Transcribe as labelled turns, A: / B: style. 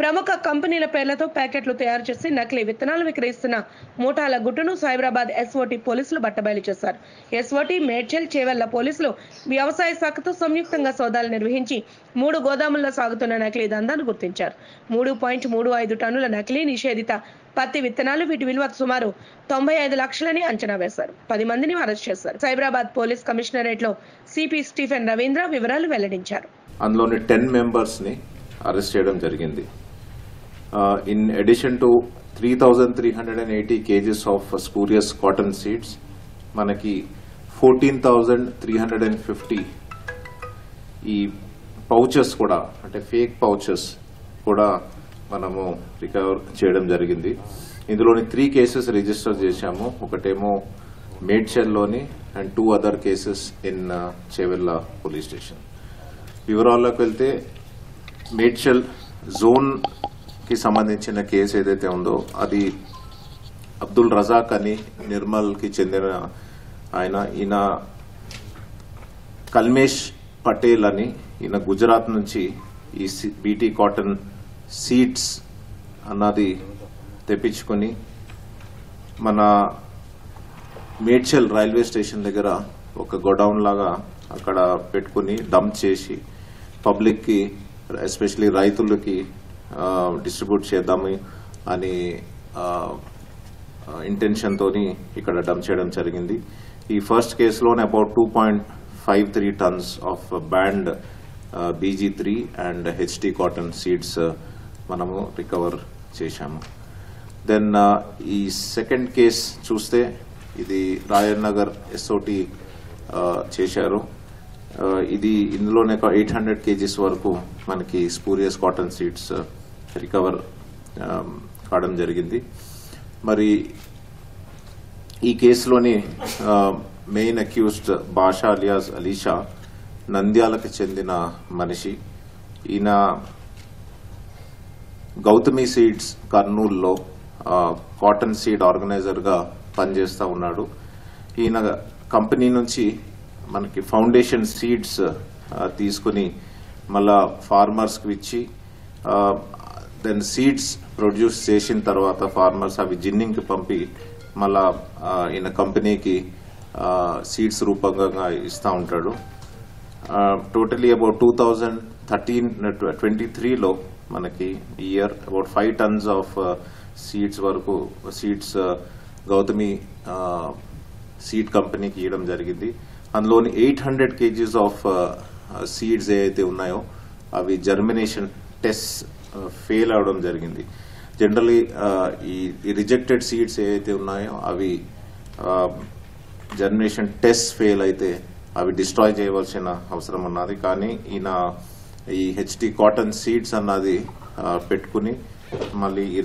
A: ప్రముఖ కంపెనీల పేర్లతో ప్యాకెట్లు తయారు చేసి నకిలీ విత్తనాలు విక్రయిస్తున్న మూటాల గుట్టును సైబరాబాద్ ఎస్ఓటి పోలీసులు బట్టబయలు చేశారు ఎస్ఓటి మేడ్చల్ చేవెళ్ల పోలీసులు వ్యవసాయ శాఖతో సంయుక్తంగా సోదాలు నిర్వహించి మూడు గోదాముల్లో సాగుతున్న నకిలీ దందాను గుర్తించారు మూడు పాయింట్ మూడు ఐదు టన్నుల నకిలీ నిషేధిత పత్తి విత్తనాలు వీటి విలువ సుమారు తొంభై ఐదు లక్షలని అంచనా వేశారు పది మందిని అరెస్ట్ చేశారు సైబరాబాద్ పోలీస్ కమిషనరేట్ లో సిపి స్టీఫెన్ రవీంద్ర వివరాలు వెల్లడించారు
B: అందులోని టెన్ మెంబర్స్ని అరెస్ట్ చేయడం జరిగింది in addition to three thousand three hundred and eighty KGs of spurious cotton seeds మనకి fourteen thousand three hundred and fifty ఈ పౌచెస్ కూడా అంటే ఫేక్ పౌచెస్ కూడా మనము రికవర్ చేయడం జరిగింది ఇందులోని త్రీ కేసెస్ రిజిస్టర్ చేశాము ఒకటేమో మేడ్చల్లోని and two other cases in Chevella police station వివరాల్లోకి వెళ్తే మేడ్చల్ జోన్ కి సంబంధించిన కేసు ఏదైతే ఉందో అది అబ్దుల్ రజాక్ అని నిర్మల్ కి చెందిన ఆయన ఈయన కల్మేష్ పటేల్ అని ఈయన గుజరాత్ నుంచి ఈ సి- బీటీ కాటన్ సీడ్స్ అన్నది తెప్పించుకొని మన మేడ్చల్ రైల్వే స్టేషన్ దగ్గర ఒక గోడౌన్ లాగా అక్కడ పెట్టుకుని డంప్ చేసి పబ్లిక్ కి ఎస్పెషలీ రైతులకి డిస్ట్రిబ్యూట్ చేద్దాము అని ఇంటెన్షన్ తోని ఇక్కడ డంప్ చేయడం జరిగింది ఈ ఫస్ట్ కేసులోనే about two point five three tons of banned BG three and HT cotton seeds మనము రికవర్ చేశాము దెన్ ఈ సెకండ్ కేస్ చూస్తే ఇది రాయల్ నగర్ ఎస్ఓటి చేశారు Uh, ఇది ఇందులోనే ఎయిట్ హండ్రెడ్ కేజీస్ వరకు మనకి స్పూరియస్ కాటన్ సీడ్స్ రికవర్ కావడం జరిగింది మరి ఈ కేసులోని main accused Basha alias Alisha నంద్యాలకు చెందిన మనిషి ఈయన గౌతమి సీడ్స్ కర్నూల్లో ఆ, కాటన్ సీడ్ ఆర్గనైజర్ గా పనిచేస్తా ఉన్నాడు ఈయన కంపెనీ నుంచి మనకి ఫౌండేషన్ సీడ్స్ ఆ, తీసుకుని మళ్ళా ఫార్మర్స్ కి ఇచ్చి దెన్ సీడ్స్ ప్రొడ్యూస్ చేసిన తర్వాత ఫార్మర్స్ అవి జిన్నింగ్ కి పంపి మళ్ళా ఆ, ఈయన కంపెనీకి సీడ్స్ రూపంగా ఇస్తా ఉంటాడు totally about two thousand thirteen twenty త్రీలో మనకి year about five tons of seeds వరకు సీడ్స్ గౌతమి సీడ్ కంపెనీకి ఇవ్వడం జరిగింది అందులోని eight hundred KGs of seeds ఏవైతే ఉన్నాయో అవి జర్మినేషన్ టెస్ట్ ఫెయిల్ అవడం జరిగింది జనరలీ ఈ రిజెక్టెడ్ సీడ్స్ ఏవైతే ఉన్నాయో అవి జర్మినేషన్ టెస్ట్ ఫెయిల్ అయితే అవి డిస్ట్రాయ్ చేయవలసిన అవసరం ఉన్నది కానీ ఈయన ఈ హెచ్డి కాటన్ సీడ్స్ అన్నది ఆ, పెట్టుకుని మళ్ళీ ఈ